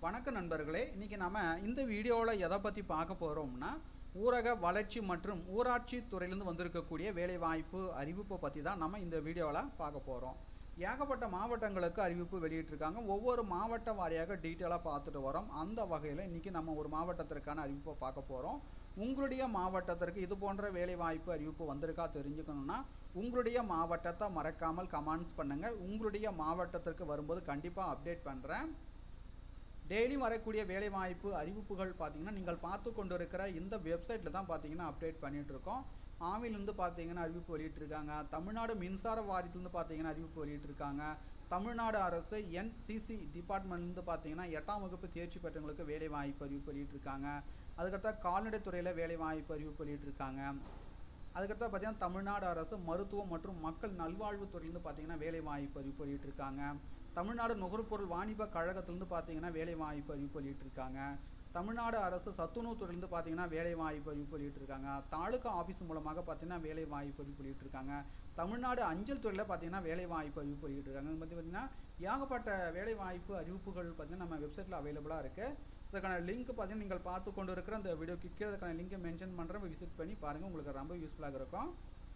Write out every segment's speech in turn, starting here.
வணக்க நண்பர்களே இன்றைக்கி நம்ம இந்த வீடியோவில் எதை பற்றி பார்க்க போகிறோம்னா ஊரக வளர்ச்சி மற்றும் ஊராட்சி துறையிலேருந்து வந்திருக்கக்கூடிய வேலைவாய்ப்பு அறிவிப்பை பற்றி தான் நம்ம இந்த வீடியோவில் பார்க்க போகிறோம் ஏகப்பட்ட மாவட்டங்களுக்கு அறிவிப்பு வெளியிட்டிருக்காங்க ஒவ்வொரு மாவட்ட வாரியாக டீட்டெயிலாக பார்த்துட்டு வரோம் அந்த வகையில் இன்றைக்கி நம்ம ஒரு மாவட்டத்திற்கான அறிவிப்பை பார்க்க போகிறோம் உங்களுடைய மாவட்டத்திற்கு இது போன்ற வேலைவாய்ப்பு அறிவிப்பு வந்திருக்கா தெரிஞ்சுக்கணுன்னா உங்களுடைய மாவட்டத்தை மறக்காமல் கமெண்ட்ஸ் பண்ணுங்கள் உங்களுடைய மாவட்டத்திற்கு வரும்போது கண்டிப்பாக அப்டேட் பண்ணுறேன் டெய்லி வரக்கூடிய வேலைவாய்ப்பு அறிவிப்புகள் பார்த்தீங்கன்னா நீங்கள் பார்த்து கொண்டு இருக்கிற இந்த வெப்சைட்டில் தான் பார்த்தீங்கன்னா அப்டேட் பண்ணிட்டு இருக்கோம் ஆவிலிருந்து பார்த்தீங்கன்னா அறிவிப்பு வெளியிட்டிருக்காங்க தமிழ்நாடு மின்சார வாரியத்திலேருந்து பார்த்தீங்கன்னா அறிவிப்பு வெளியிட்டிருக்காங்க தமிழ்நாடு அரசு என்சிசி டிபார்ட்மெண்ட்லேருந்து பார்த்தீங்கன்னா எட்டாம் வகுப்பு தேர்ச்சி பெற்றவங்களுக்கு வேலை வாய்ப்பு அறிவிப்பு வெளியிட்டிருக்காங்க அதுக்கடுத்த கால்நடைத்துறையில் வேலை வாய்ப்பு அறிவிப்பு வெளியிட்டிருக்காங்க அதுக்கடுத்து பார்த்தீங்கன்னா தமிழ்நாடு அரசு மருத்துவம் மற்றும் மக்கள் நல்வாழ்வுத்துறையிலேருந்து பார்த்தீங்கன்னா வேலை வாய்ப்பு அறிவிப்பு வெளியிட்டிருக்காங்க தமிழ்நாடு நுகர்பொருள் வாணிப கழகத்திலேருந்து பார்த்தீங்கன்னா வேலை வாய்ப்பு அறிவிப்பு வெளியிட்டிருக்காங்க தமிழ்நாடு அரசு சத்துணவுத்துறையிலேருந்து பார்த்தீங்கன்னா வேலை வாய்ப்பு அறிவிப்பு வெளியிட்டிருக்காங்க தாலுகா ஆஃபீஸ் மூலமாக பார்த்தீங்கன்னா வேலை வாய்ப்பு அறிவிப்பு வெளியிட்டிருக்காங்க தமிழ்நாடு அஞ்சல் துறையில் பார்த்தீங்கன்னா வேலை வாய்ப்பு அறிவிப்பு வெளியிட்டிருக்காங்க இது பற்றி பார்த்தீங்கன்னா ஏகப்பட்ட வேலை வாய்ப்பு அறிவிப்புகள் பார்த்தீங்கன்னா நம்ம வெப்சைட்டில் அவைலபிளாக இருக்குது இதுக்கான லிங்க் பார்த்தீங்கன்னா நீங்கள் பார்த்து கொண்டு இருக்கிற அந்த வீடியோக்கு கீழே அதுக்கான லிங்கை மென்ஷன் பண்ணுறேன் விசிட் பண்ணி பாருங்கள் உங்களுக்கு ரொம்ப யூஸ்ஃபுல்லாக இருக்கும்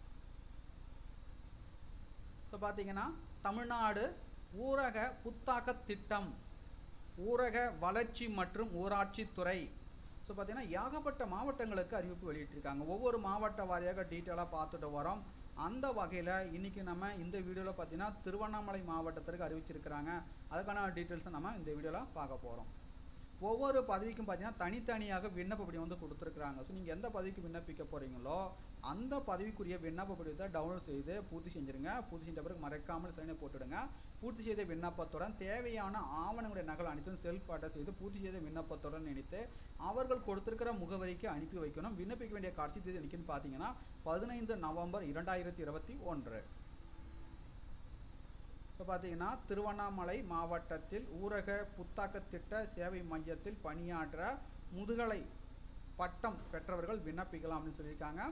ஸோ பார்த்தீங்கன்னா தமிழ்நாடு ஊரக புத்தாக்க திட்டம் ஊரக வளர்ச்சி மற்றும் ஊராட்சி துறை ஸோ பார்த்தீங்கன்னா ஏகப்பட்ட மாவட்டங்களுக்கு அறிவிப்பு வெளியிட்டிருக்காங்க ஒவ்வொரு மாவட்ட வாரியாக டீட்டெயிலாக பார்த்துட்டு வரோம் அந்த வகையில் இன்றைக்கி நம்ம இந்த வீடியோவில் பார்த்தீங்கன்னா திருவண்ணாமலை மாவட்டத்திற்கு அறிவிச்சிருக்கிறாங்க அதுக்கான டீட்டெயில்ஸை நம்ம இந்த வீடியோவில் பார்க்க போகிறோம் ஒவ்வொரு பதவிக்கும் பார்த்தீங்கன்னா தனித்தனியாக விண்ணப்ப படிவம் வந்து கொடுத்துருக்குறாங்க ஸோ நீங்கள் எந்த பதவிக்கு விண்ணப்பிக்க போகிறீங்களோ அந்த பதவிக்குரிய விண்ணப்ப படிவத்தை டவுன்லோட் செய்து பூர்த்தி செஞ்சுருங்க பூர்த்தி செஞ்ச பிறகு மறக்காமல் சைனை போட்டுடுங்க பூர்த்தி செய்த விண்ணப்பத்துடன் தேவையான ஆவணங்களுடைய நகல் அனைத்தும் செல்ஃப் அட்டஸ்ட் செய்து பூர்த்தி செய்த விண்ணப்பத்துடன் நினைத்து அவர்கள் கொடுத்துருக்கிற முகவரிக்கு அனுப்பி வைக்கணும் விண்ணப்பிக்க வேண்டிய காட்சி தேதி என்னைக்குன்னு பார்த்தீங்கன்னா பதினைந்து நவம்பர் இரண்டாயிரத்தி இருபத்தி ஒன்று ஸோ பார்த்தீங்கன்னா திருவண்ணாமலை மாவட்டத்தில் ஊரக புத்தாக்க திட்ட சேவை மையத்தில் பணியாற்ற முதுகலை பட்டம் பெற்றவர்கள் விண்ணப்பிக்கலாம் அப்படின்னு சொல்லியிருக்காங்க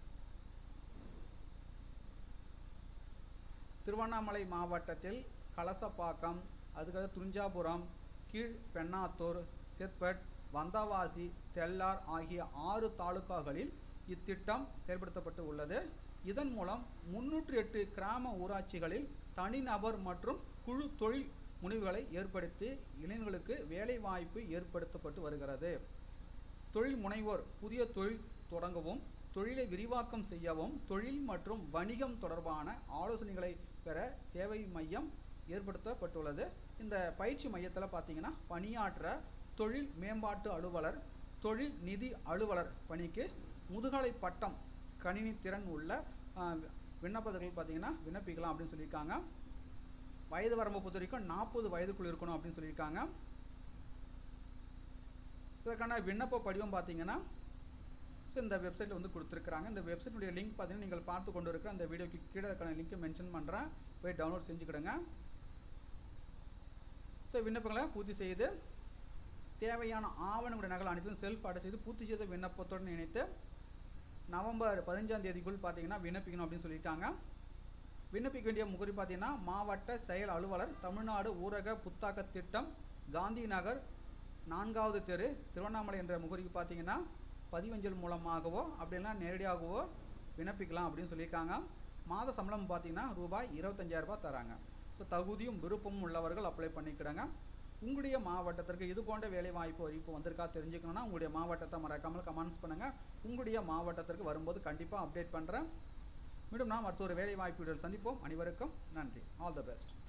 திருவண்ணாமலை மாவட்டத்தில் கலசப்பாக்கம் அதுக்கடுத்து துஞ்சாபுரம் கீழ் பெண்ணாத்தூர் செத்பட் வந்தவாசி தெல்லார் ஆகிய ஆறு தாலுக்காகளில் இத்திட்டம் செயல்படுத்தப்பட்டு உள்ளது இதன் மூலம் முன்னூற்றி எட்டு கிராம ஊராட்சிகளில் தனிநபர் மற்றும் குழு தொழில் முனைவுகளை ஏற்படுத்தி இளைஞர்களுக்கு வேலைவாய்ப்பு ஏற்படுத்தப்பட்டு வருகிறது தொழில் முனைவோர் புதிய தொழில் தொடங்கவும் தொழிலை விரிவாக்கம் செய்யவும் தொழில் மற்றும் வணிகம் தொடர்பான ஆலோசனைகளை பெற சேவை மையம் ஏற்படுத்தப்பட்டுள்ளது இந்த பயிற்சி மையத்தில் பார்த்தீங்கன்னா பணியாற்ற தொழில் மேம்பாட்டு அலுவலர் தொழில் நிதி அலுவலர் பணிக்கு முதுகலை பட்டம் கணினி திறன் உள்ள விண்ணப்பதர்கள் பார்த்தீங்கன்னா விண்ணப்பிக்கலாம் அப்படின்னு சொல்லியிருக்காங்க வயது வரம்பை பொறுத்த வரைக்கும் நாற்பது வயதுக்குள் இருக்கணும் அப்படின்னு சொல்லியிருக்காங்க இதற்கான விண்ணப்ப படிவம் பார்த்தீங்கன்னா ஸோ இந்த வெப்சைட்டில் வந்து கொடுத்துருக்குறாங்க இந்த வெப்சைட்டுடைய லிங்க் பார்த்தீங்கன்னா நீங்கள் பார்த்து கொண்டு இருக்கிற அந்த வீடியோக்கு கீழே அதுக்கான லிங்க்கை மென்ஷன் பண்ணுறேன் போய் டவுன்லோட் செஞ்சுக்கிடுங்க ஸோ விண்ணப்பங்களை பூர்த்தி செய்து தேவையான ஆவணங்களுடைய நகல் அனைத்தும் செல்ஃப் அடை செய்து பூர்த்தி செய்த விண்ணப்பத்துடன் இணைத்து நவம்பர் பதினஞ்சாம் தேதிக்குள் பார்த்தீங்கன்னா விண்ணப்பிக்கணும் அப்படின்னு சொல்லியிருக்காங்க விண்ணப்பிக்க வேண்டிய முகரி பார்த்தீங்கன்னா மாவட்ட செயல் அலுவலர் தமிழ்நாடு ஊரக புத்தாக்க திட்டம் காந்தி நகர் நான்காவது தெரு திருவண்ணாமலை என்ற முகரிக்கு பார்த்தீங்கன்னா பதிவஞ்சல் மூலமாகவோ அப்படின்னா நேரடியாகவோ விண்ணப்பிக்கலாம் அப்படின்னு சொல்லியிருக்காங்க மாத சம்பளம் பார்த்தீங்கன்னா ரூபாய் இருபத்தஞ்சாயிரரூபா தராங்க ஸோ தகுதியும் விருப்பமும் உள்ளவர்கள் அப்ளை பண்ணிக்கிடுங்க உங்களுடைய மாவட்டத்திற்கு இது போன்ற வேலை வாய்ப்பு அறிவிப்பு வந்திருக்கா தெரிஞ்சுக்கணுன்னா உங்களுடைய மாவட்டத்தை மறக்காமல் கமெண்ட்ஸ் பண்ணுங்கள் உங்களுடைய மாவட்டத்திற்கு வரும்போது கண்டிப்பாக அப்டேட் பண்ணுறேன் மீண்டும் நாம் அடுத்த ஒரு வேலை வாய்ப்புகள் சந்திப்போம் அனைவருக்கும் நன்றி ஆல் த பெஸ்ட்